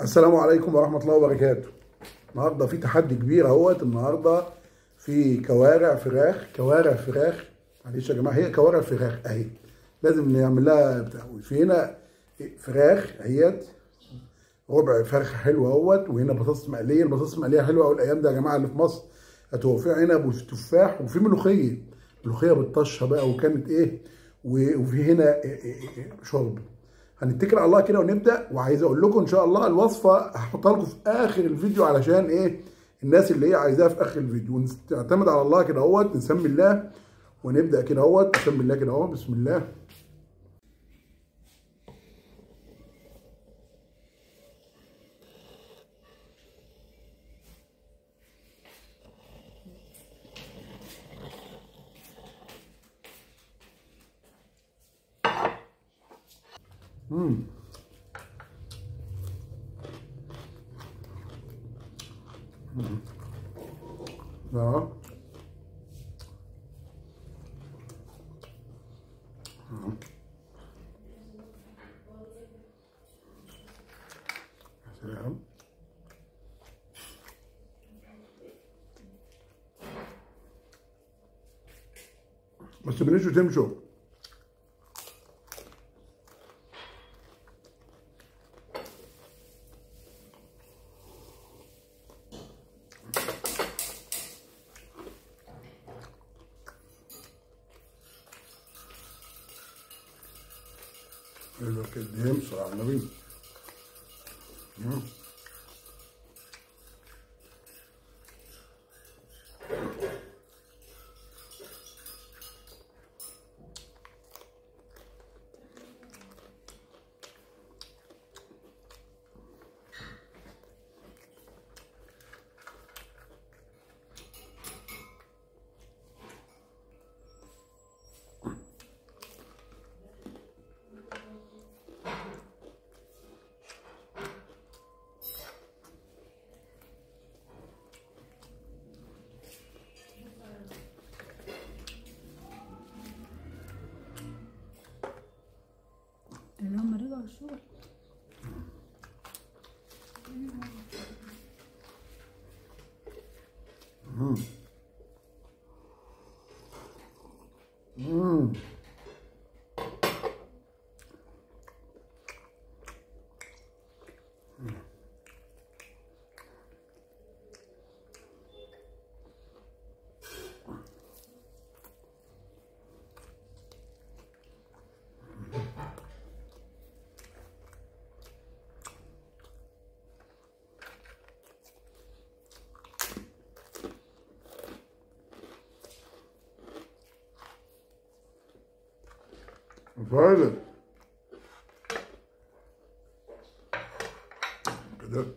السلام عليكم ورحمة الله وبركاته. النهارده في تحدي كبير اهوت النهارده في كوارع فراخ كوارع فراخ معلش يا جماعة هي كوارع فراخ اهي لازم نعمل لها بتاع في هنا فراخ اهيت ربع فرخة حلوة اهوت وهنا بطاطس مقلية البطاطس المقلية حلوة أوي الأيام دي يا جماعة اللي في مصر هتوفي عنب وفي تفاح وفي ملوخية ملوخية بالطشة بقى وكانت ايه و- وفي هنا إيه إيه إيه شرب هنتكل على الله كده ونبدا وعايز اقول لكم ان شاء الله الوصفه هحطها لكم في اخر الفيديو علشان ايه الناس اللي هي عايزاها في اخر الفيديو ونعتمد على الله كده اهوت نسمي الله ونبدا كده اهوت نسمي الله كده اهو بسم الله مم. اه سلام ما تسيبنيش وتمشوا حلو كده يمسوا على النبي مم. اللي هم رجعوا الشغل مم. فعلا كده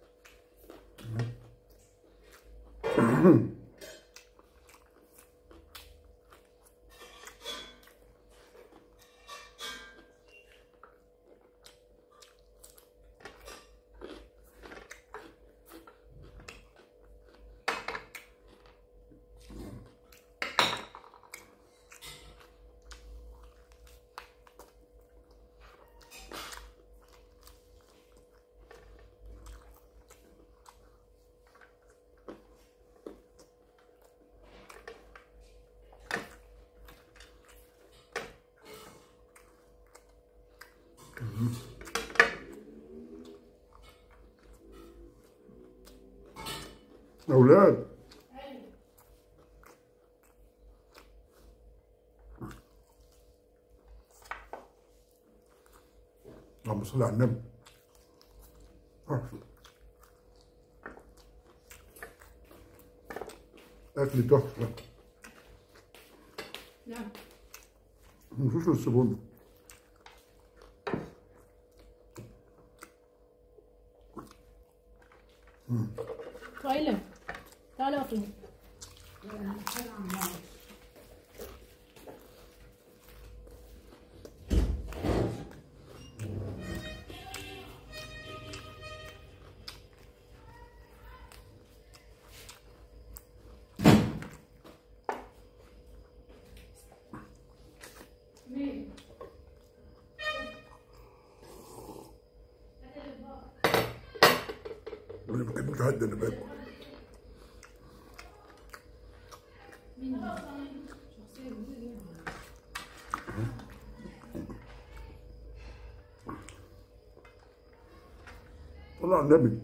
أولاد اللهم صل على النبي تحفة. أكل تحفة نعم مفيش السبون طايلة تعالى اقفل انا ما بحبش حد اللي باكل طلع على النبي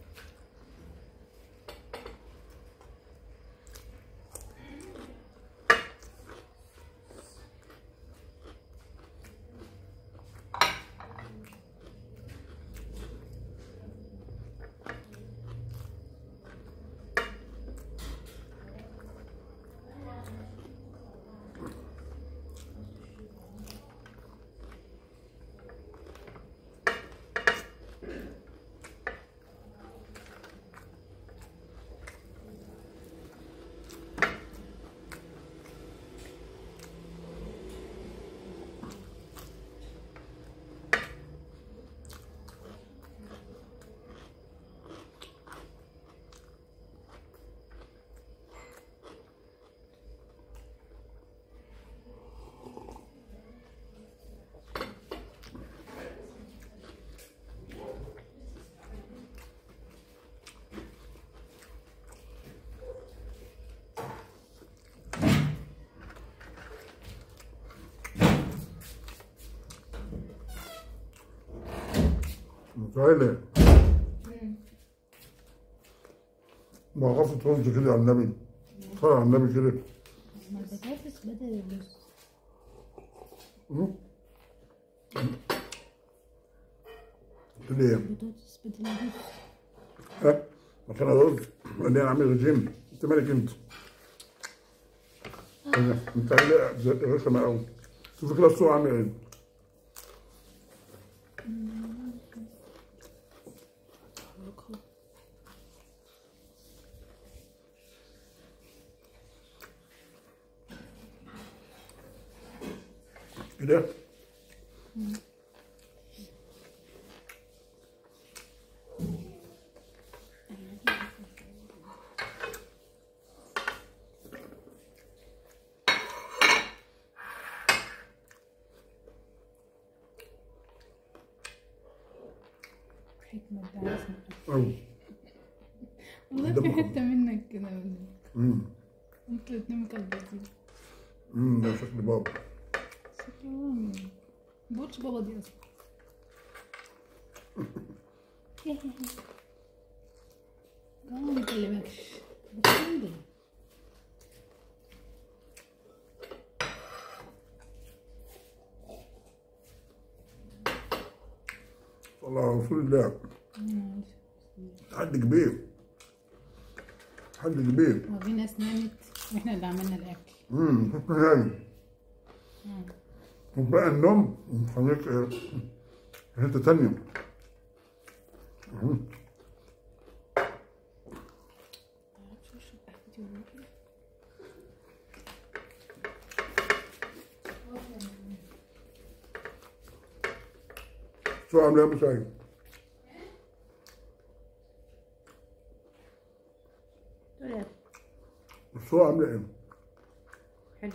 متهيألي ما غفت رز كده على النبي طلع على النبي كده ما البطاطس بدل الرز مم. قلت لي ايه؟ البطاطس بدل الرز ها؟ عشان الرز قال لي انا عامل رجيم انت مالك انت؟ أنا- انت عامل رخمة قوي شوف كده الصورة عامل ايه؟ كده حكمة بعزم أوي. والله دمه في حتة منك كده امم انت تنام كالبطيء امم ده شكل بابا شكرا بقولش بابا دي اصلا اه ما بكلمكش بتكلم صلى على رسول الله حد كبير حد كبير هو في ناس نامت واحنا اللي عملنا الاكل امم كنت نايم وبقى النوم خليك آه، في حته تانية مم. معرفش اشرب قهوتي ولا إيه. شو عامله يا ابو سعيد؟ طلع شو عامله ايه؟ حلو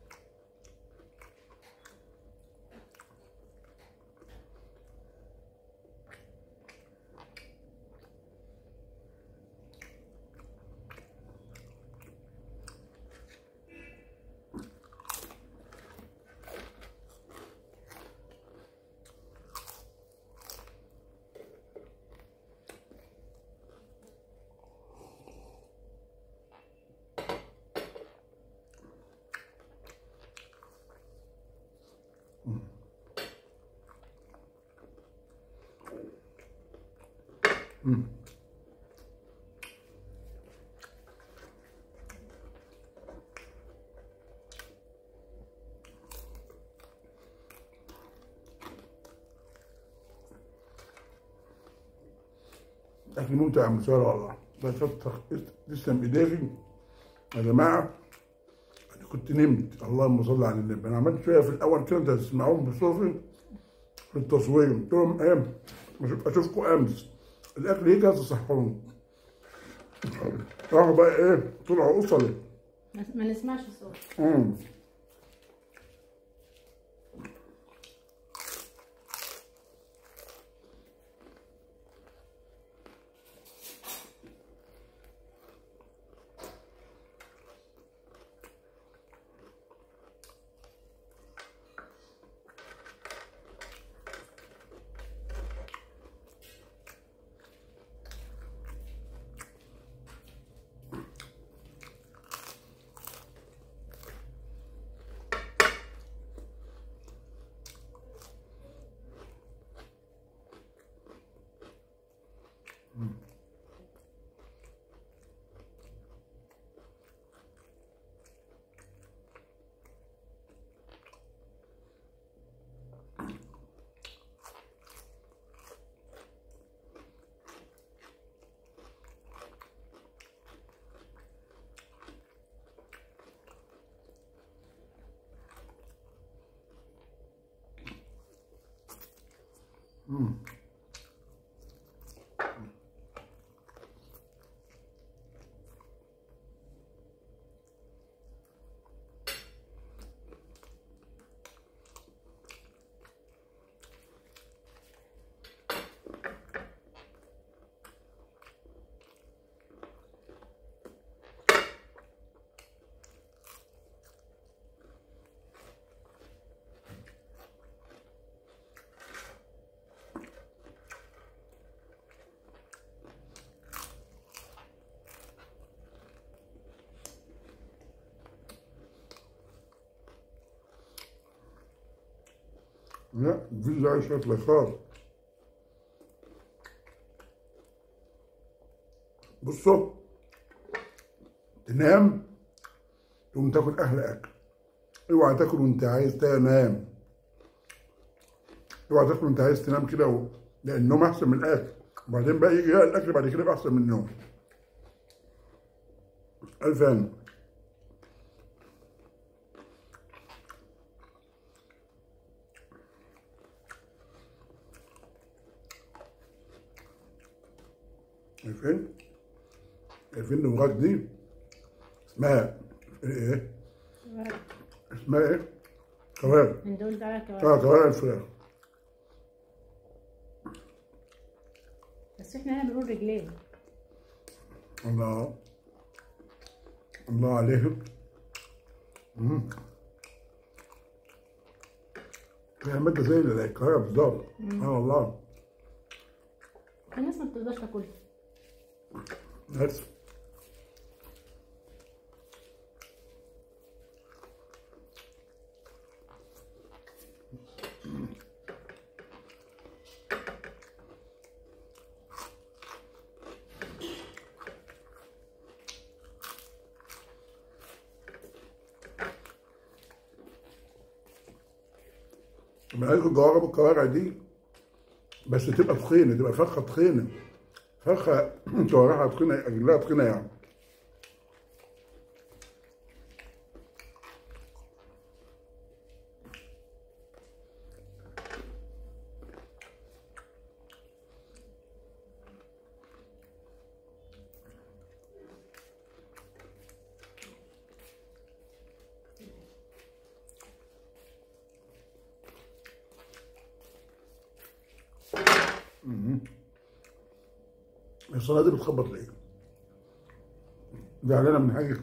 اكل ممتع يا عم ساره والله بس أفتخ- تسلم ايديكي يا جماعه انا كنت نمت اللهم صل على النبي انا عملت شويه في الاول كده انت هتسمعوهم بصوتي في التصوير قلت لهم ايه أشوف- اشوفكم امس الاكل يجي هتصحوني راحوا بقى ايه طلعوا اصلي ما ما نسمعش الصوت امم لا الفيزا عايز شوية لخار بصوا تنام تقوم تاكل احلى اكل اوعى تاكل وانت عايز تنام اوعى تاكل وانت عايز تنام كده و... لان النوم احسن من الاكل وبعدين بقى يجي بقى الاكل بعد كده يبقى احسن من النوم الف هنا عارفين عارفين الوراك دي اسمها ايه اسمها ايه كوارع من دول بقى اه كوارع كوارع الفراخ بس احنا هنا بنقول رجلين الله الله عليهم مم. هي مادة زي اللي الكوارع بالظبط اه والله الناس ما بتقدرش تاكلها اسف من عايزكم تجربوا الكوارع دي بس تبقى تخينة تبقى فرخة تخينة فرخة كوارعها تخينة أجلها تخينة يعني الصلاة دي بتخبط ليه؟ زعلانة من حاجة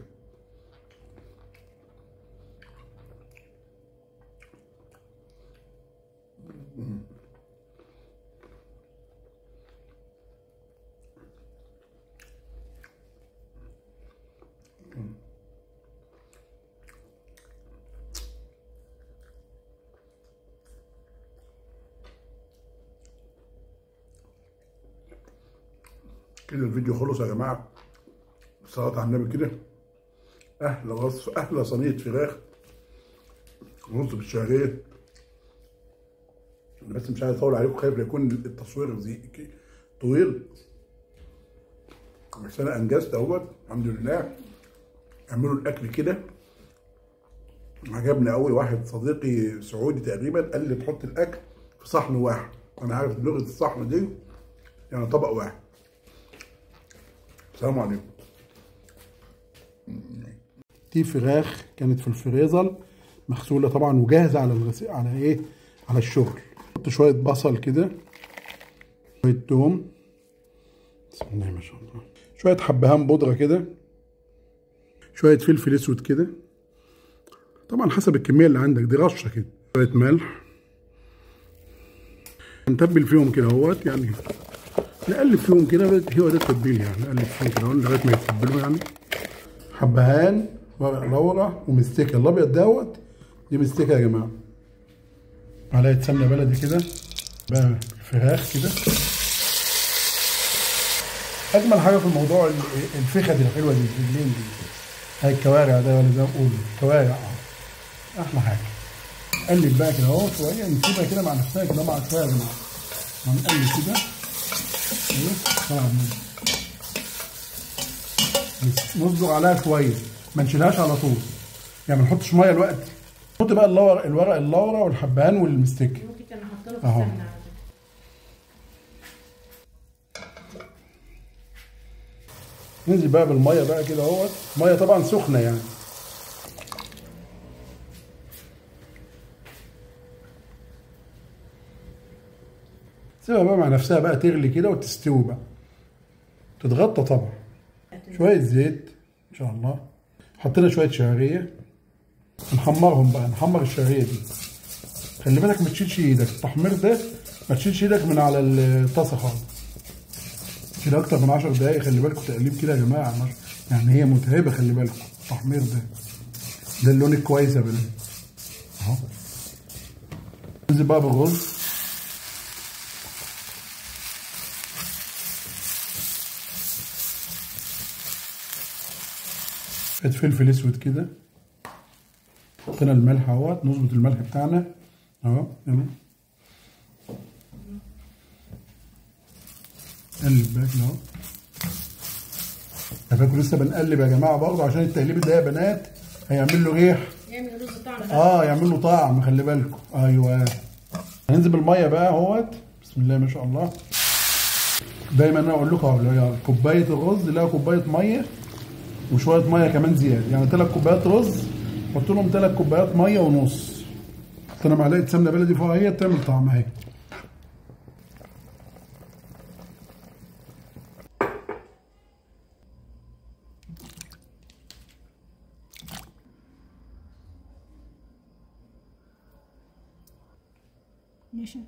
كده الفيديو خلص يا جماعة صلاة على النبي كده أحلى وصف أحلى صينية فراخ رز بالشعرية أنا بس مش عايز أطول عليكم خايف لا يكون التصوير زي طويل بس أنا أنجزت أهوت الحمد لله اعملوا الأكل كده عجبني قوي واحد صديقي سعودي تقريبا قال لي تحط الأكل في صحن واحد أنا عارف لغة الصحن دي يعني طبق واحد السلام عليكم دي فراخ كانت في الفريزر مغسوله طبعا وجاهزه على الغسيل على ايه على الشغل حط شويه بصل كده شويه توم بسم الله ما شاء الله شويه حبهان بودره كده شويه فلفل اسود كده طبعا حسب الكميه اللي عندك دي رشه كده شويه ملح نتبل فيهم كده اهوت يعني نقلب فيهم كده هو ده التتبيل يعني نقلب فيهم كده لغايه ما يتبلوا يعني حبهان ورق لورا ومستكه الابيض دوت دي مستكه يا جماعه معلقه سمنه بلدي كده بقى فراخ كده اجمل حاجه في الموضوع ال- الفخد الحلوه دي الرجلين دي هاي الكوارع ده ولا زي ما بقول كوارع اهو احلى حاجه قلب بقى كده اهو شويه نسيبها كده مع نفسها كده مع شويه يا جماعه هنقلب كده ايوه طبعا نصبر عليها شويه ما نشيلهاش على طول يعني ما نحطش ميه دلوقتي نحط بقى اللورق الورق اللورا والحبهان والمستكه ممكن كان احط له في أهو. السمنه على فكره ننزل بقى بالميه بقى كده اهوت ميه طبعا سخنه يعني سيبها بقى مع نفسها بقى تغلي كده وتستوي بقى تتغطى طبعا شويه زيت ان شاء الله حطينا شويه شعريه نحمرهم بقى نحمر الشعريه دي خلي بالك ما تشيلش ايدك التحمير ده ما تشيلش ايدك من على الطاسه خالص كده اكتر من 10 دقايق خلي بالكم تقليب كده يا جماعه مش- يعني هي متعبه خلي بالكم التحمير ده ده اللون الكويس يا بنات اهو ننزل بقى بالرز شويه فلفل اسود كده حطينا الملح اهوت نظبط الملح بتاعنا اهو يلا قلب بقى كده اهو خلي بالكم لسه بنقلب يا جماعه برضه عشان التقليب ده يا بنات هيعمل له ريح يعمل رز طعم بقى اه يعمل له طعم خلي بالكم ايوه هننزل بالميه بقى اهوت بسم الله ما شاء الله دايما انا اقول لكم اهو اللي هي كوبايه الرز لها كوبايه ميه وشويه ميه كمان زياده يعني ثلاث كوبايات رز حط لهم ثلاث كوبايات ميه ونص حطينا معلقه سمنه بلدي فوق اهي تعمل طعم اهي ماشي